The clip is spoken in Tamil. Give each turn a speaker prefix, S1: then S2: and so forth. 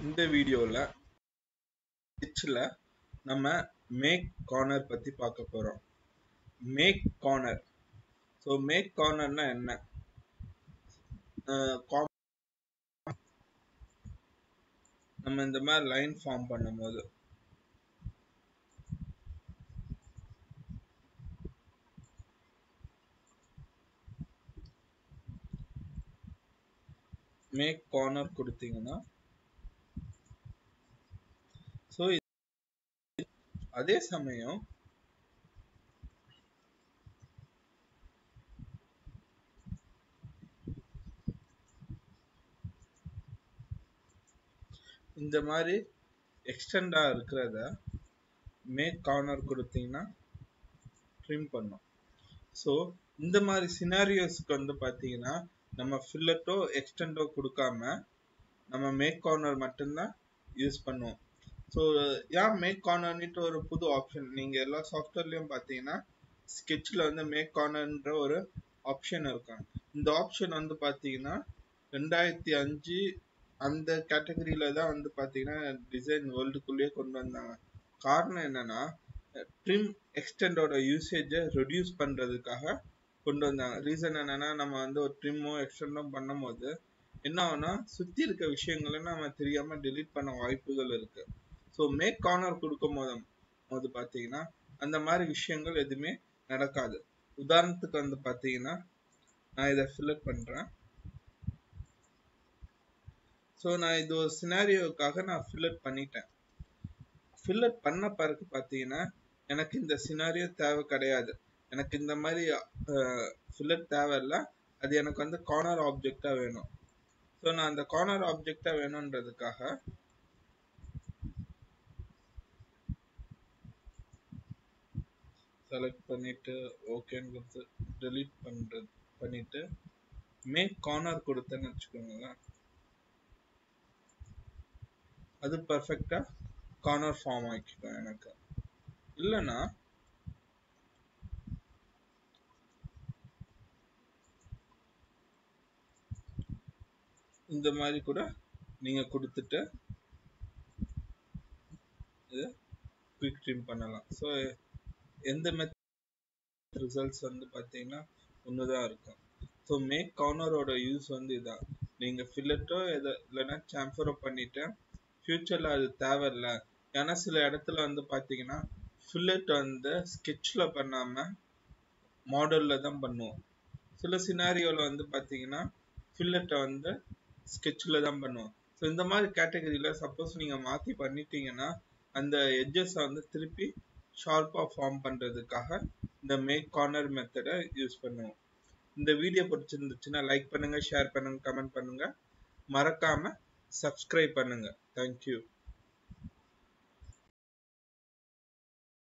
S1: இந்த வீடியோவில் ஸ்டிச்சில் நம்ம மேக் கார்னர் பற்றி பார்க்க போகிறோம் மேக் கார்னர் ஸோ மேக் கார்னர்னா என்ன அஹ் com- நம்ம இந்த மாதிரி லைன் ஃபார்ம் பண்ணும்போது மேக் கார்னர் கொடுத்தீங்கன்னா ஸோ அதே சமயம் இந்த மாதிரி எக்ஸ்டெண்டாக இருக்கிறத மேக் கார்னர் கொடுத்தீங்கன்னா ட்ரிம் பண்ணும் ஸோ இந்த மாதிரி சினாரியோஸ்க்கு வந்து பார்த்தீங்கன்னா நம்ம ஃபில்லட்டோ எக்ஸ்டெண்டோ கொடுக்காம நம்ம மேக் கார்னர் மட்டும்தான் யூஸ் பண்ணுவோம் ஸோ ஏன் மேக் கார்னர்னிட்டு ஒரு புது ஆப்ஷன் நீங்கள் எல்லா சாஃப்ட்வேர்லேயும் பார்த்தீங்கன்னா ஸ்கெட்சில் வந்து மேக் கார்னர்ன்ற ஒரு ஆப்ஷன் இருக்கும் இந்த ஆப்ஷன் வந்து பார்த்தீங்கன்னா ரெண்டாயிரத்தி அஞ்சு அந்த கேட்டகரியில தான் வந்து பார்த்தீங்கன்னா டிசைன் வேர்ல்டுக்குள்ளேயே கொண்டு வந்தாங்க காரணம் என்னன்னா ட்ரிம் எக்ஸ்டெண்டோட யூசேஜை ரெடியூஸ் பண்ணுறதுக்காக கொண்டு வந்தாங்க ரீசன் என்னன்னா நம்ம வந்து ஒரு ட்ரிம்மோ எக்ஸ்டெண்டோ பண்ணும்போது என்ன ஆகும்னா சுற்றி இருக்க விஷயங்களை நம்ம தெரியாமல் delete பண்ண வாய்ப்புகள் இருக்கு ஸோ மேக் கார்னர் கொடுக்கும் போது போது பார்த்தீங்கன்னா அந்த மாதிரி விஷயங்கள் எதுவுமே நடக்காது உதாரணத்துக்கு வந்து பார்த்தீங்கன்னா நான் இதை ஃபில்லப் பண்ணுறேன் ஸோ நான் இது ஒரு சினாரியோக்காக நான் ஃபில்லட் பண்ணிட்டேன் ஃபில்லட் பண்ண பிறகு பார்த்தீங்கன்னா எனக்கு இந்த சினாரியோ தேவை கிடையாது எனக்கு இந்த மாதிரி ஃபில்லட் தேவையில்ல அது எனக்கு வந்து கார்னர் ஆப்ஜெக்டாக வேணும் ஸோ நான் அந்த கார்னர் ஆப்ஜெக்டாக வேணுன்றதுக்காக செலக்ட் பண்ணிட்டு ஓகேன்னு கொடுத்து delete பண்ணுறது பண்ணிட்டு மேக் கார்னர் கொடுத்தேன்னு வச்சுக்கோங்களேன் அது பர்ஃபெக்டா கார்னர் ஃபார்ம் ஆக்கிக்கும் எனக்கு இல்லைன்னா இந்த மாதிரி கூட நீங்க கொடுத்துட்டு இது குயிக் ட்ரிம் பண்ணலாம் ஸோ எந்த மெத்தட் ரிசல்ட்ஸ் வந்து பார்த்தீங்கன்னா ஒன்று தான் இருக்கும் ஸோ மேக் கார்னரோட யூஸ் வந்து இதான் நீங்கள் ஃபில்லட்டோ எதை இல்லைன்னா சாம்பரோ பண்ணிட்டு ஃப்யூச்சரில் அது தேவையில்ல ஏன்னா சில இடத்துல வந்து பார்த்தீங்கன்னா ஃபில்லட் வந்து ஸ்கெட்சில் பண்ணாமல் மாடலில் தான் பண்ணுவோம் சில சினாரியோவில் வந்து பார்த்தீங்கன்னா ஃபில்லட்டை வந்து ஸ்கெட்சில் தான் பண்ணுவோம் ஸோ இந்த மாதிரி கேட்டகரியில் சப்போஸ் நீங்கள் மாற்றி பண்ணிட்டீங்கன்னா அந்த எட்ஜஸை வந்து திருப்பி ஷார்ப்பாக ஃபார்ம் பண்ணுறதுக்காக இந்த மேக் கார்னர் மெத்தடை யூஸ் பண்ணுவோம் இந்த வீடியோ பிடிச்சிருந்துச்சுன்னா லைக் பண்ணுங்கள் ஷேர் பண்ணுங்கள் கமெண்ட் பண்ணுங்கள் மறக்காமல் சப்ஸ்கிரைப் பண்ணுங்கள் தேங்க்யூ